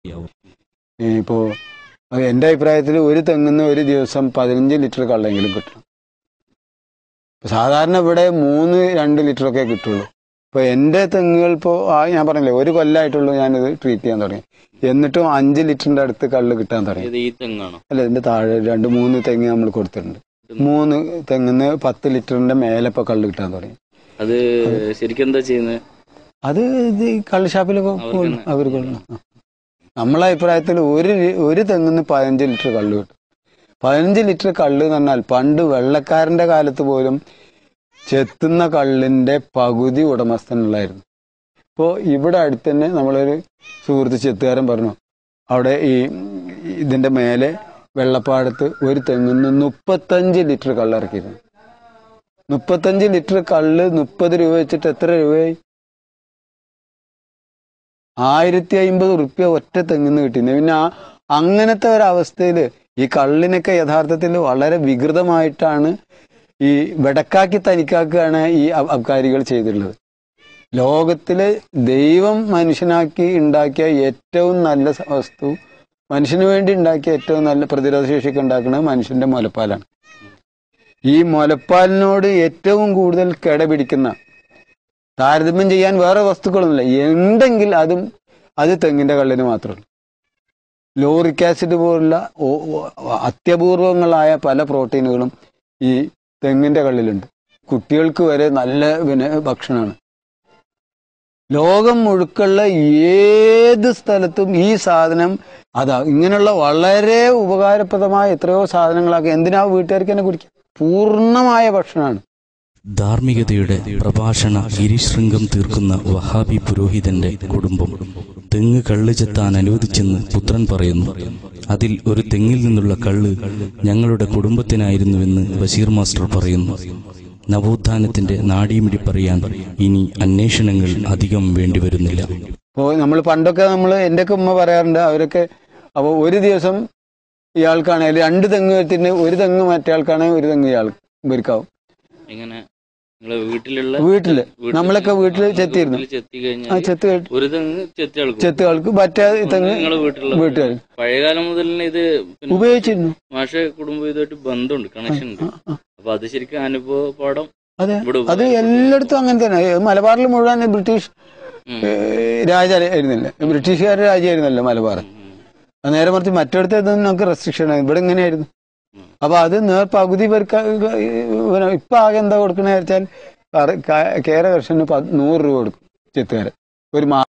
ഇപ്പോൾ എൻ്റെ അഭിപ്രായത്തിൽ ഒരു തെങ്ങിന്ന് ഒരു ദിവസം പതിനഞ്ച് ലിറ്റർ കള്ളെങ്കിലും കിട്ടണം ഇപ്പൊ സാധാരണ ഇവിടെ മൂന്ന് രണ്ട് ലിറ്ററൊക്കെ കിട്ടുള്ളൂ ഇപ്പോൾ എൻ്റെ തെങ്ങുകൾ ഇപ്പോൾ ആ ഞാൻ പറഞ്ഞില്ലേ ഒരു കൊല്ലമായിട്ടുള്ളൂ ഞാനിത് ട്രീറ്റ് ചെയ്യാൻ തുടങ്ങി എന്നിട്ടും അഞ്ച് ലിറ്ററിൻ്റെ അടുത്ത് കള്ള് കിട്ടാൻ തുടങ്ങി ഇത് ഈ തെങ്ങാണോ അല്ല ഇതിൻ്റെ താഴെ രണ്ട് മൂന്ന് തെങ്ങ് നമ്മൾ കൊടുത്തിട്ടുണ്ട് മൂന്ന് തെങ്ങിന്ന് പത്ത് ലിറ്ററിൻ്റെ മേലെ ഇപ്പോൾ കള്ള് കിട്ടാൻ തുടങ്ങി അത് ശരിക്കും എന്താ ചെയ്യുന്നത് അത് ഇത് ഈ കള്ള് ഷാപ്പിലൊക്കെ അവർക്ക് കൊടുക്കും. അവർക്ക് കൊടുക്കും. ആ. നമ്മളെ അഭിപ്രായത്തിൽ ഒരു ലി- ഒരു തെങ്ങിന്ന് പതിനഞ്ച് ലിറ്റർ കള്ള് കിട്ടും പതിനഞ്ച് ലിറ്റർ കള്ള് എന്ന് പറഞ്ഞാൽ പണ്ട് വെള്ളക്കാരന്റെ കാലത്ത് പോലും ചെത്തുന്ന കള്ളിന്റെ പകുതി ഉടമസ്ഥനുള്ളായിരുന്നു ഇപ്പോൾ ഇവിടെ അടുത്ത് തന്നെ നമ്മളൊരു സുഹൃത്ത് ചെത്തുകാരൻ പറഞ്ഞു അവിടെ ഈ ഇതിന്റെ മേലെ വെള്ളപ്പാടത്ത് ഒരു തെങ്ങിന്ന് മുപ്പത്തഞ്ച് ലിറ്റർ കള്ള് ഇറക്കിയിരുന്നു മുപ്പത്തഞ്ച് ലിറ്റർ കള്ള് മുപ്പത് രൂപ വെച്ചിട്ട് എത്ര രൂപയായി ആയിരത്തി അമ്പത് റുപ്യ ഒറ്റ തെങ്ങിന്ന് കിട്ടിയിരുന്നു പിന്നെ ആ അങ്ങനത്തെ ഒരവസ്ഥയിൽ ഈ കള്ളിനൊക്കെ യഥാർത്ഥത്തിൽ വളരെ വികൃതമായിട്ടാണ് ഈ വെടക്കാക്കി തനിക്കാക്കുകയാണ് ഈ അബ് അബ്കാരികൾ ചെയ്തിട്ടുള്ളത് ലോകത്തിലെ ദൈവം മനുഷ്യനാക്കി ഉണ്ടാക്കിയ ഏറ്റവും നല്ല സ- വസ്തു മനുഷ്യന് വേണ്ടി ഉണ്ടാക്കിയ ഏറ്റവും നല്ല പ്രതിരോധ ശേഷിയൊക്കെ ഉണ്ടാക്കുന്നത് മനുഷ്യന്റെ മുലപ്പാലാണ് ഈ മുലപ്പാലിനോട് ഏറ്റവും കൂടുതൽ കിടപിടിക്കുന്ന താരതമ്യം ചെയ്യാൻ വേറെ വസ്തുക്കളൊന്നുമില്ല ഉണ്ടെങ്കിൽ അതും അത് തെങ്ങിന്റെ കള്ളിന് മാത്രമേ ലോറിക് ആസിഡ് പോലുള്ള ഓ- ഓ- അത്യപൂർവങ്ങളായ പല പ്രോട്ടീനുകളും ഈ തെങ്ങിന്റെ കള്ളിലുണ്ട് കുട്ടികൾക്ക് വരെ നല്ല പിന്നെ ഭക്ഷണമാണ് ലോകം മുഴുക്കുള്ള ഏത് സ്ഥലത്തും ഈ സാധനം അതാ ഇങ്ങനെയുള്ള വളരെ ഉപകാരപ്രദമായ എത്രയോ സാധനങ്ങളൊക്കെ എന്തിനാ വീട്ടുകാർക്ക് തന്നെ കുടിക്കുക പൂർണ്ണമായ ഭക്ഷണമാണ് ധാർമ്മികതയുടെ പ്രഭാഷണ ഗിരിശൃംഗം തീർക്കുന്ന വഹാബി പുരോഹിതന്റെ കുടുംബം തെങ്ങ് കള്ള് ചെത്താൻ അനുവദിച്ചെന്ന് പുത്രൻ പറയുന്നു അതിൽ ഒരു തെങ്ങിൽ നിന്നുള്ള കള്ള് ഞങ്ങളുടെ കുടുംബത്തിനായിരുന്നുവെന്ന് ബഷീർ മാസ്റ്റർ പറയുന്നു നവോത്ഥാനത്തിന്റെ നാടീമിടിപ്പറിയാൻ ഇനി അന്വേഷണങ്ങൾ അധികം വേണ്ടിവരുന്നില്ല ഇപ്പോൾ നമ്മൾ പണ്ടൊക്കെ നമ്മൾ എൻ്റെയൊക്കെ ഉമ്മ പറയാറുണ്ട് അവരൊക്കെ അപ്പോൾ ഒരു ദിവസം ഇയാൾക്കാണെങ്കിൽ രണ്ട് തെങ്ങ് വെച്ചിട്ട് ഒരു തെങ്ങ് മറ്റേ ആൾക്കാണെങ്കിൽ ഒരു തെങ്ങ് ഇയാൾ ഇവർക്കാവും എങ്ങനെ നിങ്ങളെ വീട്ടിലുള്ള വീട്ടില് വീട്ടില് നമ്മളൊക്കെ വീട്ടില് വീട്ടില് ചെത്തിയിരുന്നു ചെത്തി ആ കഴിഞ്ഞാൽ ചെത്ത് കഴിഞ്ഞ് ഒരു തെങ്ങ് ചെത്തി അളക്കും ചെത്ത് ആൾക്ക് മറ്റേ തെങ്ങ് നിങ്ങളെ വീട്ടിലുള്ള വീട്ടുകാർ പഴയകാലം മുതൽ തന്നെ ഇത് പിന്നെ ഉപയോഗിച്ചിരുന്നു മാഷ കുടുംബം ഇതുമായിട്ട് ബന്ധമുണ്ട് കണക്ഷൻ ഉണ്ട് ആ, ആ. അപ്പൊ അത് ശരിക്കും അനുഭവ പാഠം അതെ ഇവിടെ അത് എല്ലായിടത്തും അങ്ങനെ തന്നെ ഏ, മലബാറിൽ മുഴുവൻ ബ്രിട്ടീഷ് ഉം. ഏ, രാജ ആയിരുന്നില്ല ബ്രിട്ടീഷുകാരുടെ രാജ്യമായിരുന്നല്ലോ മലബാർ ഉം, ഉം. അത് നേരെ മറിച്ച് മറ്റിടത്ത് നമുക്ക് റെസ്ട്രിക്ഷൻ ആയിരുന്നു ഇവിടെ ഇങ്ങനെയായിരുന്നു ഉം. അപ്പൊ അത് നേർ പകുതി പേർക്ക് ഇവന് ഇപ്പൊ ആകെ എന്താ കൊടുക്കണ വെച്ചാൽ കേര കർഷകന് പ- നൂറ് രൂപ കൊടുക്കും ചെത്തുകാരൻ ഒരു മാ